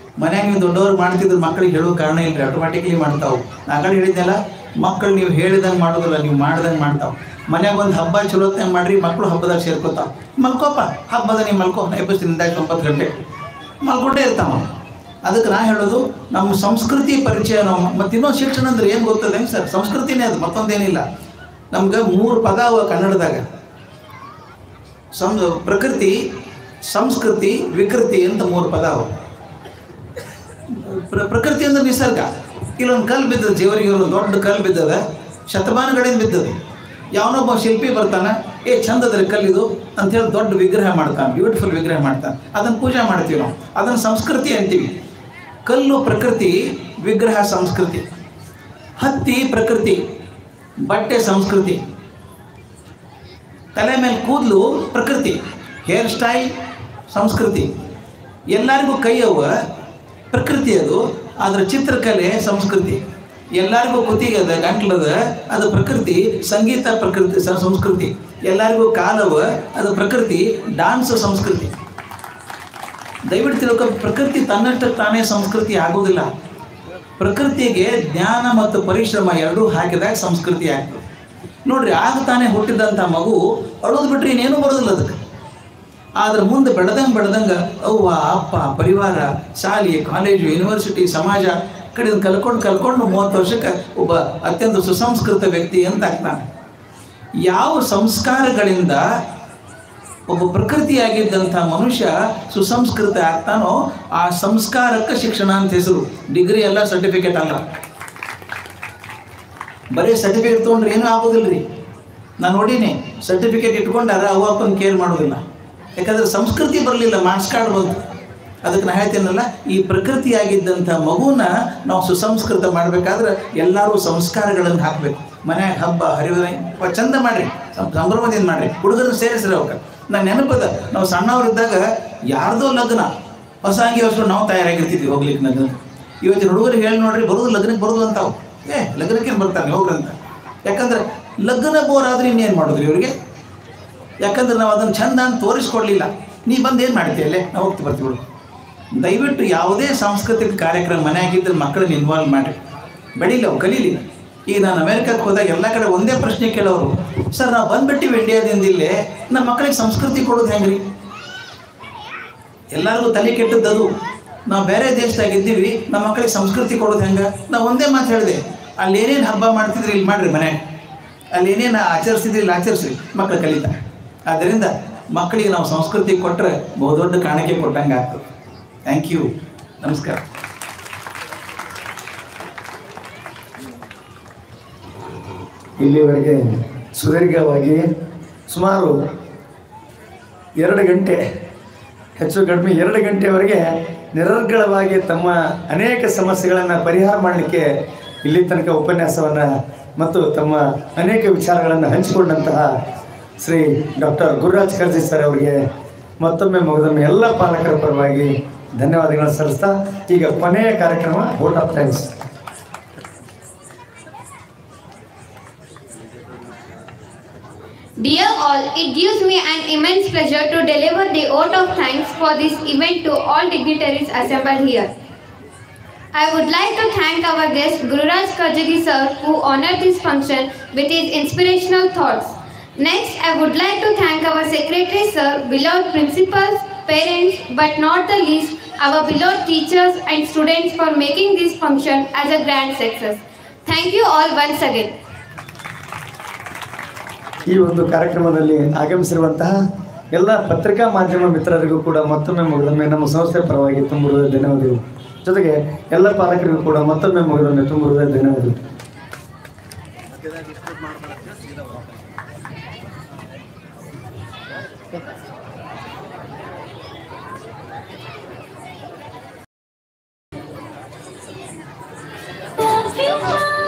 ಮನ್ಯಾಗ ನೀವು ದೊಡ್ಡವ್ರು ಮಾಡ್ತಿದ್ರು ಮಕ್ಕಳಿಗೆ ಹೇಳೋ ಕಾರಣ ಇಲ್ರಿ ಆಟೋಮ್ಯಾಟಿಕ್ಲಿ ಮಾಡ್ತಾವು ನಾ ಕಡೆ ಹೇಳಿದ್ನಲ್ಲ ಮಕ್ಕಳು ನೀವು ಹೇಳಿದಂಗೆ ಮಾಡೋದಿಲ್ಲ ನೀವು ಮಾಡ್ದಂಗೆ ಮಾಡ್ತಾವೆ ಮನ್ಯಾಗ ಒಂದು ಹಬ್ಬ ಚಲೋತ್ನಾಗ ಮಾಡ್ರಿ ಮಕ್ಕಳು ಹಬ್ಬದಾಗ ಸೇರ್ಕೋತಾವ ಮಲ್ಕೋಪ ಹಬ್ಬದ ನೀವು ಮಲ್ಕೋ ನಾ ಎಬ್ಬಸ್ತಿನಿಂದ ಒಂಬತ್ತು ಗಂಟೆ ಮಲ್ಕೊಂಡೇ ಇರ್ತಾವ ಅದಕ್ಕೆ ನಾ ಹೇಳೋದು ನಮ್ಮ ಸಂಸ್ಕೃತಿ ಪರಿಚಯ ನಾವು ಮತ್ತು ಇನ್ನೊಂದು ಶಿಕ್ಷಣ ಅಂದ್ರೆ ಏನು ಗೊತ್ತದೆ ಹೆಂಗೆ ಸರ್ ಸಂಸ್ಕೃತಿನೇ ಅದು ಮತ್ತೊಂದೇನಿಲ್ಲ ನಮ್ಗೆ ಮೂರು ಪದ ಅವ ಕನ್ನಡದಾಗ ಸಂ ಪ್ರಕೃತಿ ಸಂಸ್ಕೃತಿ ವಿಕೃತಿ ಅಂತ ಮೂರು ಪದ ಅವ ಪ್ರ ಪ್ರಕೃತಿ ಅಂದ್ರೆ ನಿಸರ್ಗ ಇಲ್ಲೊಂದು ಕಲ್ಲು ಬಿದ್ದದ ಜೀವರಿಗೆ ಒಂದು ದೊಡ್ಡ ಕಲ್ಲು ಬಿದ್ದದ ಶತಮಾನಗಳಿಂದ ಬಿದ್ದದ ಯಾವನೊಬ್ಬ ಶಿಲ್ಪಿ ಬರ್ತಾನೆ ಏ ಚಂದದ್ರಿ ಕಲ್ಲಿದು ಅಂಥೇಳಿ ದೊಡ್ಡ ವಿಗ್ರಹ ಮಾಡ್ತಾನೆ ಬ್ಯೂಟಿಫುಲ್ ವಿಗ್ರಹ ಮಾಡ್ತಾನೆ ಅದನ್ನು ಪೂಜೆ ಮಾಡ್ತೀವಿ ನಾವು ಅದನ್ನು ಸಂಸ್ಕೃತಿ ಅಂತೀವಿ ಕಲ್ಲು ಪ್ರಕೃತಿ ವಿಗ್ರಹ ಸಂಸ್ಕೃತಿ ಹತ್ತಿ ಪ್ರಕೃತಿ ಬಟ್ಟೆ ಸಂಸ್ಕೃತಿ ತಲೆ ಮೇಲೆ ಕೂದಲು ಪ್ರಕೃತಿ ಹೇರ್ ಸ್ಟೈಲ್ ಸಂಸ್ಕೃತಿ ಎಲ್ಲರಿಗೂ ಕೈ ಅವ ಪ್ರಕೃತಿ ಅದು ಅದರ ಚಿತ್ರಕಲೆ ಸಂಸ್ಕೃತಿ ಎಲ್ಲರಿಗೂ ಕುತ್ತಿಗದ ಗಂಟ್ಲದ ಅದು ಪ್ರಕೃತಿ ಸಂಗೀತ ಪ್ರಕೃತಿ ಸ- ಸಂಸ್ಕೃತಿ ಎಲ್ಲರಿಗೂ ಕಾಲವ ಅದು ಪ್ರಕೃತಿ ಡಾನ್ಸ್ ಸಂಸ್ಕೃತಿ ದಯವಿಟ್ಟು ತಿಳ್ಕೊ ಪ್ರಕೃತಿ ತನ್ನಷ್ಟಕ್ಕೆ ತಾನೇ ಸಂಸ್ಕೃತಿ ಆಗೋದಿಲ್ಲ ಪ್ರಕೃತಿಗೆ ಜ್ಞಾನ ಮತ್ತು ಪರಿಶ್ರಮ ಎರಡೂ ಹಾಕಿದಾಗ ಸಂಸ್ಕೃತಿ ಆಗ್ತದೆ ನೋಡ್ರಿ ಆಗ ತಾನೇ ಹುಟ್ಟಿದಂಥ ಮಗು ಅಳೋದು ಬಿಟ್ರೆ ಇನ್ನೇನು ಬರೋದಿಲ್ಲ ಅದಕ್ಕೆ ಆದ್ರೆ ಮುಂದೆ ಬೆಳೆದಂಗೆ ಬೆಳೆದಂಗೆ ಅವ್ವ ಅಪ್ಪ ಪರಿವಾರ ಶಾಲೆ ಕಾಲೇಜು ಯೂನಿವರ್ಸಿಟಿ ಸಮಾಜ ಕಡೆ ಕಲ್ಕೊಂಡು ಕಲ್ಕೊಂಡು ಮೂವತ್ತು ವರ್ಷಕ್ಕೆ ಒಬ್ಬ ಅತ್ಯಂತ ಸುಸಂಸ್ಕೃತ ವ್ಯಕ್ತಿ ಅಂತ ಆಗ್ತಾನೆ ಯಾವ ಸಂಸ್ಕಾರಗಳಿಂದ ಒಬ್ಬ ಪ್ರಕೃತಿಯಾಗಿದ್ದಂಥ ಮನುಷ್ಯ ಸುಸಂಸ್ಕೃತ ಆಗ್ತಾನೋ ಆ ಸಂಸ್ಕಾರಕ್ಕೆ ಶಿಕ್ಷಣ ಅಂತ ಹೆಸರು ಡಿಗ್ರಿ ಎಲ್ಲ ಸರ್ಟಿಫಿಕೇಟ್ ಅಲ್ಲ ಬರೀ ಸರ್ಟಿಫಿಕೇಟ್ ತೊಗೊಂಡ್ರೆ ಏನೂ ಆಗೋದಿಲ್ಲ ರೀ ನಾನು ನೋಡೀನಿ ಸರ್ಟಿಫಿಕೇಟ್ ಇಟ್ಕೊಂಡಾರ ಅವ ಅಪ್ಪನ ಕೇರ್ ಮಾಡೋದಿಲ್ಲ ಯಾಕಂದ್ರೆ ಸಂಸ್ಕೃತಿ ಬರಲಿಲ್ಲ ಮಾರ್ಕ್ಸ್ ಕಾರ್ಡ್ ಬಂತು ಅದಕ್ಕೆ ನಾ ಹೇಳ್ತೀನಲ್ಲ ಈ ಪ್ರಕೃತಿಯಾಗಿದ್ದಂಥ ಮಗುನ ನಾವು ಸುಸಂಸ್ಕೃತ ಮಾಡಬೇಕಾದ್ರೆ ಎಲ್ಲರೂ ಸಂಸ್ಕಾರಗಳನ್ನು ಹಾಕಬೇಕು ಮನ್ಯಾಗ ಹಬ್ಬ ಹರಿವನೆ ಚಂದ ಮಾಡ್ರಿ ಸಂ- ಸಂಭ್ರಮದಿಂದ ಮಾಡ್ರಿ ಹುಡುಗರನ್ನ ಸೇರಿಸ್ರಿ ಅವಕ್ಕೆ ನಾನು ನೆನಪದ ನಾವು ಸಣ್ಣವರಿದ್ದಾಗ ಯಾರ್ದೋ ಲಗ್ನ ಹೊಸ ಅಂಗಿ ಹೊಸ್ಕೊಂಡು ನಾವು ತಯಾರಾಗಿರ್ತಿದ್ವಿ ಹೋಗ್ಲಿಕ್ಕೆ ಲಗ್ನ ಇವತ್ತಿನ ಹುಡುಗರಿಗೆ ಹೇಳಿ ನೋಡ್ರಿ ಬರೋದು ಲಗ್ನಕ್ಕೆ ಬರೋದು ಅಂತಾವು ಏ ಲಗ್ನಕ್ಕೆ ಬರ್ತಾರೆ ಹೋಗ್ರಂತ ಯಾಕಂದ್ರೆ ಲಗ್ನ ಬೋರ್ ಆದ್ರೆ ಇನ್ನೇನು ಮಾಡೋದ್ರಿ ಇವ್ರಿಗೆ ಯಾಕಂದ್ರೆ ನಾವು ಅದನ್ನು ಚಂದ ಅಂತ ತೋರಿಸ್ಕೊಡ್ಲಿಲ್ಲ ನೀ ಬಂದು ಏನು ಮಾಡ್ತೀಯ ಅಲ್ಲೇ ನಾವು ಹೋಗ್ತಿ ಬರ್ತೀವಿ ಬಿಡು ದಯವಿಟ್ಟು ಯಾವುದೇ ಸಾಂಸ್ಕೃತಿಕ ಕಾರ್ಯಕ್ರಮ ಮನೆಯಾಗಿದ್ದರೆ ಮಕ್ಕಳನ್ನ ಇನ್ವಾಲ್ವ್ ಮಾಡಿ ಬೆಳೀಲಿ ಅವು ಕಲೀಲಿ ಈಗ ನಾನು ಅಮೇರಿಕಕ್ಕೆ ಹೋದಾಗ ಎಲ್ಲ ಕಡೆ ಒಂದೇ ಪ್ರಶ್ನೆ ಕೇಳೋರು ಸರ್ ನಾವು ಬಂದ್ಬಿಟ್ಟಿವಿ ಇಂಡಿಯಾದಿಂದ ಇಲ್ಲೇ ನಮ್ಮ ಮಕ್ಕಳಿಗೆ ಸಂಸ್ಕೃತಿ ಕೊಡೋದು ಹೆಂಗ್ರಿ ಎಲ್ಲರಿಗೂ ತಲೆ ಕೆಟ್ಟದ್ದು ಅದು ನಾವು ಬೇರೆ ದೇಶದಾಗ ಇದ್ದೀವಿ ನಮ್ಮ ಮಕ್ಕಳಿಗೆ ಸಂಸ್ಕೃತಿ ಕೊಡೋದು ಹೆಂಗೆ ನಾವು ಒಂದೇ ಮಾತು ಹೇಳಿದೆ ಅಲ್ಲಿ ಏನೇನು ಹಬ್ಬ ಮಾಡ್ತಿದ್ರಿ ಇಲ್ಲಿ ಮಾಡ್ರಿ ಮನ್ಯಾಗ ಅಲ್ಲಿ ಏನೇನು ಆಚರಿಸ್ತಿದ್ರಿ ಇಲ್ಲಿ ಆಚರಿಸ್ರಿ ಮಕ್ಕಳು ಕಲಿತಾರೆ ಆದ್ದರಿಂದ ಮಕ್ಕಳಿಗೆ ನಾವು ಸಂಸ್ಕೃತಿ ಕೊಟ್ಟರೆ ಬಹುದೊಡ್ಡ ಕಾಣಿಕೆ ಕೊಟ್ಟಂಗೆ ಆಗ್ತದೆ ಥ್ಯಾಂಕ್ ಯು ನಮಸ್ಕಾರ ಇಲ್ಲಿವರೆಗೆ ಸುದೀರ್ಘವಾಗಿ ಸುಮಾರು ಎರಡು ಗಂಟೆ ಹೆಚ್ಚು ಕಡಿಮೆ ಎರಡು ಗಂಟೆವರೆಗೆ ನಿರರ್ಗಳವಾಗಿ ತಮ್ಮ ಅನೇಕ ಸಮಸ್ಯೆಗಳನ್ನು ಪರಿಹಾರ ಮಾಡಲಿಕ್ಕೆ ಇಲ್ಲಿ ತನಕ ಉಪನ್ಯಾಸವನ್ನು ಮತ್ತು ತಮ್ಮ ಅನೇಕ ವಿಚಾರಗಳನ್ನು ಹಂಚಿಕೊಂಡಂತಹ ಶ್ರೀ ಡಾಕ್ಟರ್ ಗುರುರಾಜ್ ಕರ್ಜಿ ಸರ್ ಅವರಿಗೆ ಮತ್ತೊಮ್ಮೆ ಮಗದೊಮ್ಮೆ ಎಲ್ಲ ಪಾಲಕರ ಪರವಾಗಿ ಧನ್ಯವಾದಗಳನ್ನು ಸಲ್ಲಿಸ್ತಾ ಈಗ ಕೊನೆಯ ಕಾರ್ಯಕ್ರಮ vote of thanks Dear all, it gives me an immense pleasure to deliver the vote of thanks for this event to all dignitaries assembled here. I would like to thank our guest Gururaj Kajagi sir who honored this function with his inspirational thoughts. Next, I would like to thank our secretary sir, beloved principals, parents, but not the least, our beloved teachers and students for making this function as a grand success. Thank you all once again. ಈ ಒಂದು ಕಾರ್ಯಕ್ರಮದಲ್ಲಿ ಆಗಮಿಸಿರುವಂತಹ ಎಲ್ಲ ಪತ್ರಿಕಾ ಮಾಧ್ಯಮ ಮಿತ್ರರಿಗೂ ಕೂಡ ಮತ್ತೊಮ್ಮೆ ಮುಗಿದೊಮ್ಮೆ ನಮ್ಮ ಸಂಸ್ಥೆ ಪರವಾಗಿ ತುಂಬ ಹೃದಯ ಧನ್ಯವಾದಗಳು ಜೊತೆಗೆ ಎಲ್ಲ ಪಾಲಕರಿಗೂ ಕೂಡ ಮತ್ತೊಮ್ಮೆ ಮುಗಿದೊಮ್ಮೆ ತುಂಬ ಹೃದಯ ಧನ್ಯವಾದಗಳು Love you more.